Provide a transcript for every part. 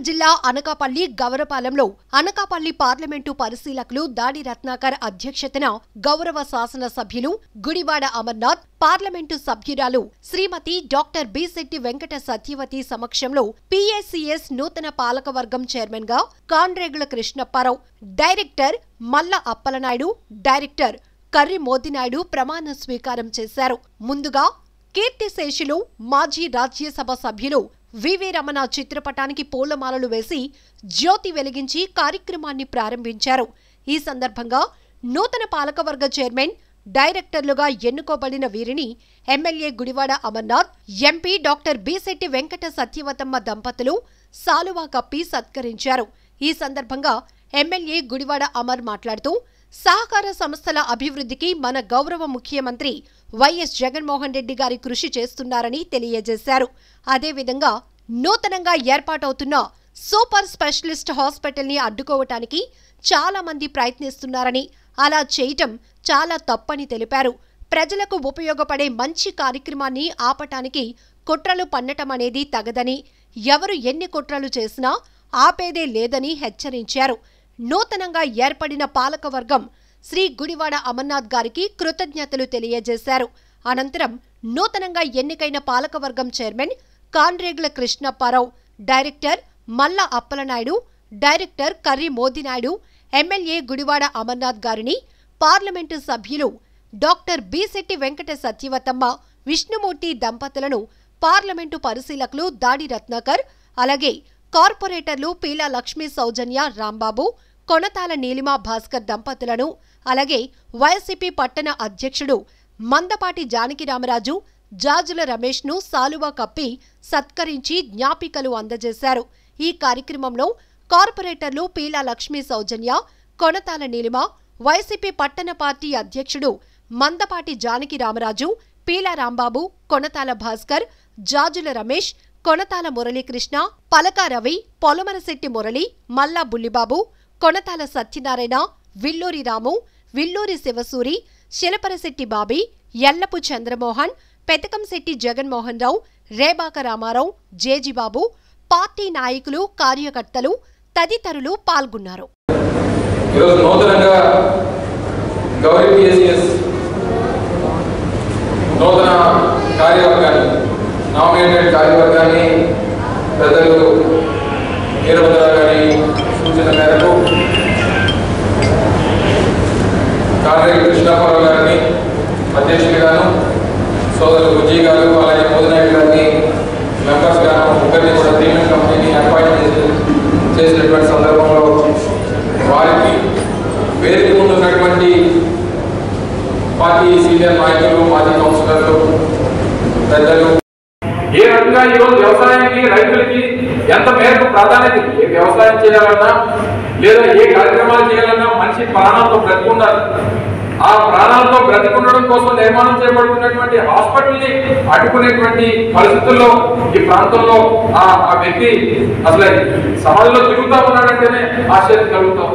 జిల్లా అనకాపల్లి గౌరపాలెంలో అనకాపల్లి పార్లమెంటు పరిశీలకులు దాడి రత్నాకర్ అధ్యక్షతన గౌరవ శాసన సభ్యులు గుడివాడ అమర్నాథ్ పార్లమెంటు సభ్యురాలు శ్రీమతి డాక్టర్ బిశెట్టి వెంకట సత్యవతి సమక్షంలో పిఎస్సిఎస్ నూతన పాలకవర్గం చైర్మన్ గా కాన్రేగుల కృష్ణప్పారావు డైరెక్టర్ మల్ల అప్పలనాయుడు డైరెక్టర్ కర్రి మోదినాయుడు ప్రమాణ స్వీకారం చేశారు ముందుగా కీర్తిశేషులు మాజీ రాజ్యసభ సభ్యులు వివి రమణ చిత్రపటానికి పూలమాలలు వేసి జ్యోతి వెలిగించి కార్యక్రమాన్ని ప్రారంభించారు ఈ సందర్భంగా నూతన పాలకవర్గ చైర్మన్ డైరెక్టర్లుగా ఎన్నుకోబడిన వీరిని MLA Gudivada Amarnath MP doctor Bisetti Venkata Satyavathamma దంపతులు సాలువా కప్పి సత్కరించారు ఈ సందర్భంగా ఎమ్మెల్యే గుడివాడ అమర్ మాట్లాడుతూ సహకార సంస్థల అభివృద్ధికి మన గౌరవ ముఖ్యమంత్రి వైఎస్ జగన్మోహన్ రెడ్డి గారి కృషి చేస్తున్నారని తెలియజేశారు అదేవిధంగా నూతనంగా ఏర్పాటవుతున్న సూపర్ స్పెషలిస్ట్ హాస్పిటల్ ని అడ్డుకోవటానికి చాలా మంది ప్రయత్నిస్తున్నారని అలా చేయటం చాలా తప్పని తెలిపారు ప్రజలకు ఉపయోగపడే మంచి కార్యక్రమాన్ని ఆపటానికి కుట్రలు పన్నటం అనేది తగదని ఎవరు ఎన్ని కుట్రలు చేసినా ఆపేదే లేదని హెచ్చరించారు నూతనంగా ఏర్పడిన పాలకవర్గం శ్రీ గుడివాడ అమర్నాథ్ గారికి కృతజ్ఞతలు తెలియజేశారు అనంతరం నూతనంగా ఎన్నికైన పాలకవర్గం chairman కాన్రేగుల Krishnapparao director Malla Appalanaidu director Karri Modinaidu MLA Gudivada Amarnath గారిని పార్లమెంటు సభ్యులు డాక్టర్ బిశెట్టి వెంకట సత్యవతమ్మ విష్ణుమూర్తి దంపతులను పార్లమెంటు పరిశీలకులు దాడి రత్నాకర్ అలాగే కార్పొరేటర్లు పీలా లక్ష్మీ సౌజన్య రాంబాబు కొనతాల నీలిమా భాస్కర్ దంపతులను అలాగే వైసీపీ పట్టణ అధ్యక్షుడు మందపాటి జానకిరామరాజు జాజుల రమేష్ను సాలువా కప్పి సత్కరించి జ్ఞాపికలు అందజేశారు ఈ కార్యక్రమంలో కార్పొరేటర్లు పీలా లక్ష్మీ సౌజన్య కొనతాల నీలిమ వైసీపీ పట్టణ పార్టీ అధ్యక్షుడు మందపాటి జానకి రామరాజు పీలా రాంబాబు కొనతాల భాస్కర్ జాజుల రమేష్ కొనతాల మురళీకృష్ణ పలక రవి పొలమరశెట్టి మురళి మల్లా బుల్లిబాబు కొనతాల సత్యనారాయణ విల్లూరి రాము విల్లూరి శివసూరి శిలపరశెట్టి బాబీ ఎల్లపు చంద్రమోహన్ పెతకంశెట్టి జగన్మోహన్ రావు రేబాక రామారావు జేజిబాబు పార్టీ నాయకులు కార్యకర్తలు తదితరులు పాల్గొన్నారు ఈరోజు నూతనంగా గౌరీ పిఎస్ఎస్ నూతన కార్యవర్గాన్ని నామినేటెడ్ కార్యవర్గాన్ని పెద్దలు వీరభద్ర గారి సూచన మేరకు కాంగ్రెస్ కృష్ణాపురం గారిని అధ్యక్షుడిగాను సోదరులు బుజ్జి గారు అలాగే మోదినాయుడు గారిని మెంబర్స్ గాను ముగ్గురిని కూడా ప్రీమియం కంపెనీని అపాయింట్ చేసి చేసినటువంటి సందర్భంలో వారికి వేదిక ముందు ఉన్నటువంటి పార్టీ సీనియర్ నాయకులు మాజీ కౌన్సిలర్లు పెద్దలు ఏ రకంగా ఈరోజు వ్యవసాయానికి రైతులకి ఎంత మేరకు ప్రాధాన్యత ఉంది? ఏ వ్యవసాయం చేయాలన్నా లేదా ఏ కార్యక్రమాలు చేయాలన్నా మనిషి ప్రాణాలతో బ్రతికుండాలి ఆ ప్రాణాలతో బ్రతికుండడం కోసం నిర్మాణం చేయబడుతున్నటువంటి హాస్పిటల్ ని అడ్డుకునేటువంటి పరిస్థితుల్లో ఈ ప్రాంతంలో ఆ ఆ వ్యక్తి అసలు సమాజంలో తిరుగుతా ఉన్నాడంటేనే ఆశ్చర్యం కలుగుతాం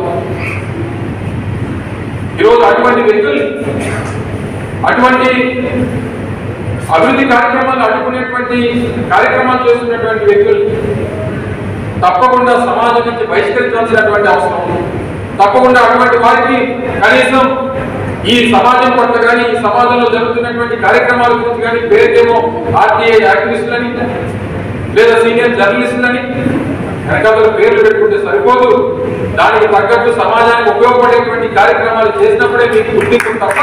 ఈరోజు అటువంటి వ్యక్తులు అటువంటి అభివృద్ధి కార్యక్రమాలు అడ్డుకునేటువంటి కార్యక్రమాలు చేస్తున్నటువంటి వ్యక్తులు తప్పకుండా సమాజం నుంచి బహిష్కరించాల్సినటువంటి అవసరం ఉంది తప్పకుండా అటువంటి వారికి కనీసం ఈ సమాజం పట్ల కానీ ఈ సమాజంలో జరుగుతున్నటువంటి కార్యక్రమాల గురించి కానీ పేరుకేమో ఆర్టీఐ యాక్టివిస్టులని లేదా సీనియర్ జర్నలిస్టులని వెనకాల పేర్లు పెట్టుకుంటే సరిపోదు దానికి తగ్గట్టు సమాజానికి ఉపయోగపడేటువంటి కార్యక్రమాలు చేసినప్పుడే మీకు గుర్తింపు తప్ప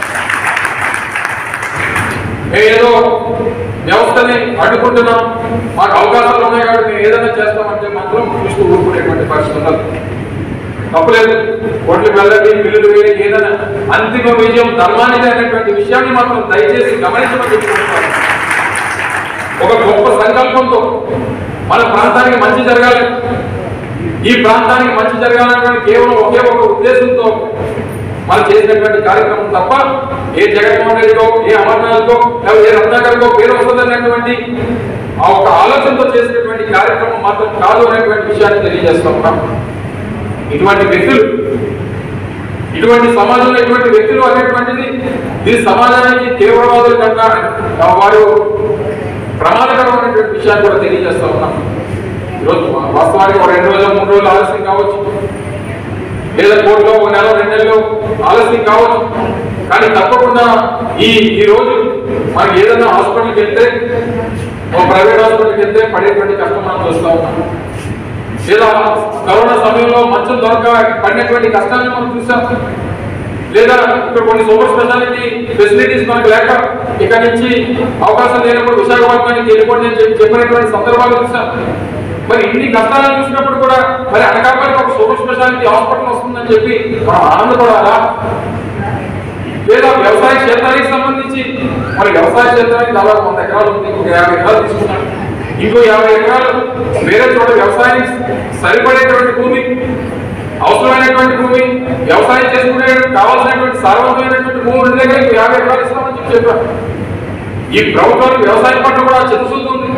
మేము ఏదో వ్యవస్థని అడ్డుకుంటున్నాం మాకు అవకాశాలు ఉన్నాయి కాబట్టి మేము ఏదైనా చేస్తామంటే మాత్రం చూస్తూ ఊరుకునేటువంటి పరిస్థితి ఉండదు తప్పులేదు కోట్లు వెళ్ళండి బిల్లులు వేయండి ఏదైనా అంతిమ విజయం ధర్మానిది అనేటువంటి విషయాన్ని మాత్రం దయచేసి గమనించమని చెప్పుకుంటున్నాను ఒక గొప్ప సంకల్పంతో మన ప్రాంతానికి మంచి జరగాలి ఈ ప్రాంతానికి మంచి జరగాలన్నటువంటి కేవలం ఒకే ఒక ఉద్దేశంతో మనం చేసినటువంటి కార్యక్రమం తప్ప ఏ జగన్మోహన్ రెడ్డికో ఏ అమర్నాథ్కో లేదా ఏ రత్నాకర్కో పేరు వస్తుందన్నటువంటి ఆ ఒక ఆలోచనతో చేసినటువంటి కార్యక్రమం మాత్రం కాదు అనేటువంటి విషయాన్ని తెలియజేస్తా ఉన్నాం ఇటువంటి వ్యక్తులు ఇటువంటి సమాజంలో ఇటువంటి వ్యక్తులు అనేటువంటిది ఈ సమాజానికి తీవ్రవాదులు కన్నా వారు ప్రమాదకరమైనటువంటి విషయాన్ని కూడా తెలియజేస్తా ఉన్నాం ఈరోజు వాస్తవానికి ఒక రెండు రోజులు మూడు రోజులు ఆలస్యం కావచ్చు లేదా కోర్టులో ఒక నెల రెండు నెలలు ఆలస్యం కావచ్చు కానీ తప్పకుండా ఈ ఈ రోజు మనకి ఏదైనా హాస్పిటల్కి వెళ్తే ఒక ప్రైవేట్ హాస్పిటల్కి వెళ్తే పడేటువంటి కష్టం మనం చూస్తా ఉన్నాం లేదా కరోనా సమయంలో మంచం దొరక పడినటువంటి కష్టాన్ని మనం చూసాం లేదా ఇక్కడ కొన్ని సూపర్ స్పెషాలిటీ ఫెసిలిటీస్ మనకు లేక ఇక్కడ నుంచి అవకాశం లేనప్పుడు విశాఖపట్నానికి వెళ్ళిపోండి అని చెప్పి చెప్పినటువంటి సందర్భాలు చూసాం మరి ఇన్ని కష్టాలను చూసినప్పుడు కూడా మరి అనకాపల్లి ఒక సూపర్ స్పెషాలిటీ హాస్పిటల్ వస్తుందని చెప్పి మనం ఆనందపడాలా లేదా వ్యవసాయ క్షేత్రానికి సంబంధించి మరి వ్యవసాయ క్షేత్రానికి దాదాపు వంద ఎకరాలు ఉంది ఇంకొక యాభై ఎకరాలు తీసుకున్నాం ఇంకో యాభై ఎకరాలు వేరే చోట వ్యవసాయానికి సరిపడేటువంటి భూమి అవసరమైనటువంటి భూమి వ్యవసాయం చేసుకునే కావాల్సినటువంటి సార్వత్రికమైనటువంటి భూమి ఉండే దగ్గర ఇంకో యాభై ఎకరాలు ఇస్తామని చెప్పి చెప్పారు ఈ ప్రభుత్వానికి వ్యవసాయం పట్ల కూడా చిత్తశుద్ధి ఉంది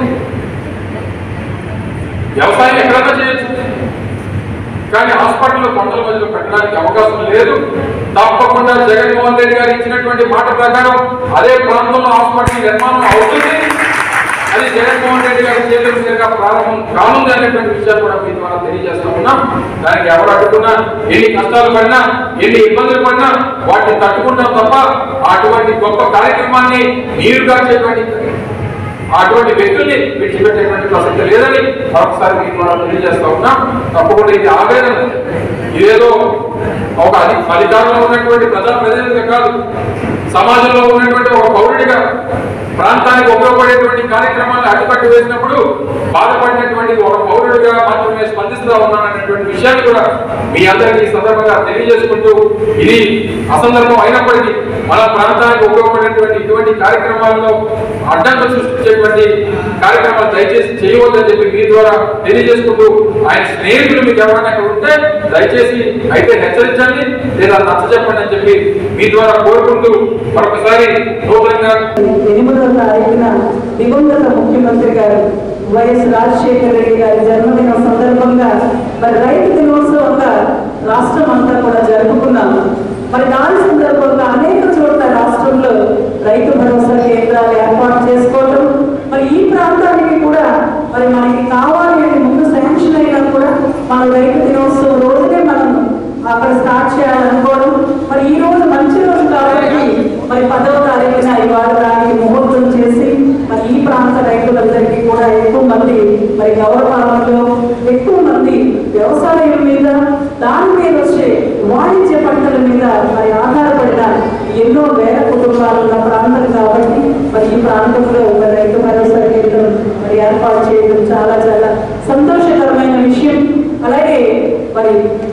వ్యవసాయం ఎక్కడైనా చేయొచ్చు కానీ హాస్పిటల్ కొండల మధ్యలో పెట్టడానికి అవకాశం లేదు తప్పకుండా జగన్మోహన్ రెడ్డి గారు ఇచ్చినటువంటి మాట ప్రకారం అదే ప్రాంతంలో హాస్పిటల్ నిర్మాణం అవుతుంది అది జగన్మోహన్ రెడ్డి గారి చేతుల మీదుగా ప్రారంభం కానుంది అనేటువంటి విషయాలు కూడా మీ ద్వారా తెలియజేస్తా ఉన్నాం దానికి ఎవరు అడ్డుకున్నా ఎన్ని కష్టాలు పడినా ఎన్ని ఇబ్బందులు పడినా వాటిని తట్టుకుంటాం తప్ప అటువంటి గొప్ప కార్యక్రమాన్ని నీరు కాచేటువంటి అటువంటి వ్యక్తుల్ని విడిచిపెట్టేటువంటి ప్రసక్తి లేదని మరొకసారి మీకు మనం తెలియజేస్తా ఉన్నాం తప్పకుండా ఇది ఆవేదన ఇదేదో ఒక అధి అధికారంలో ఉన్నటువంటి ప్రజా ప్రతినిధిగా కాదు సమాజంలో ఉన్నటువంటి ఒక పౌరుడిగా ప్రాంతానికి ఉపయోగపడేటువంటి కార్యక్రమాలను అడ్డుకట్టు వేసినప్పుడు బాధపడినటువంటి ఒక పౌరుడిగా మాత్రమే స్పందిస్తూ ఉన్నాననేటువంటి విషయాన్ని కూడా మీ అందరికీ ఈ సందర్భంగా తెలియజేసుకుంటూ ఇది అసందర్భం అయినప్పటికీ మన ప్రాంతానికి ఉపయోగపడేటువంటి ఇటువంటి కార్యక్రమాల్లో అడ్డంకులు సృష్టించేటువంటి కార్యక్రమాలు దయచేసి చేయవద్దని చెప్పి మీ ద్వారా తెలియజేసుకుంటూ ఆయన స్నేహితులు మీకు ఎవరైనా ఇక్కడ ఉంటే దయచేసి అయితే హెచ్చరించండి లేదా నచ్చ చెప్పండి అని చెప్పి మీ ద్వారా కోరుకుంటూ మరొకసారి నూతనంగా ఎనిమిదవ తారీఖున దివంగత ముఖ్యమంత్రి గారు వైఎస్ రాజశేఖర రెడ్డి గారి జన్మదినం సందర్భంగా మరి రైతు దినోత్సవంగా రాష్ట్రం అంతా కూడా జరుపుకున్నాం మరి దాని సందర్భంగా అనేక చోట్ల రాష్ట్రంలో రైతు భరోసా కేంద్రాలు ఏర్పాటు చేసుకోవడం మరి ఈ ప్రాంతానికి కూడా మరి మనకి కావాలి అని ముందు శాంక్షన్ అయినా కూడా మన రైతు దినోత్సవం రోజునే మనం అక్కడ స్టార్ట్ చేయాలనుకోవడం మరి ఈ రోజు మంచి రోజు కాబట్టి మరి పదవ తారీఖున ఇవాళ దానికి ముహూర్తం చేసి మరి ఈ ప్రాంత రైతులందరికీ కూడా ఎక్కువ మంది మరి గౌరవాలలో ఎక్కువ మంది వ్యవసాయం మీద దాని మీద వచ్చే వాణిజ్య పంటల మీద మరి ఆధారపడిన ఎన్నో వేల కుటుంబాలు ఉన్న ప్రాంతం కాబట్టి మరి ఈ ప్రాంతంలో ఒక రైతు భరోసా కేంద్రం మరి ఏర్పాటు చేయడం చాలా చాలా సంతోషకరమైన విషయం అలాగే మరి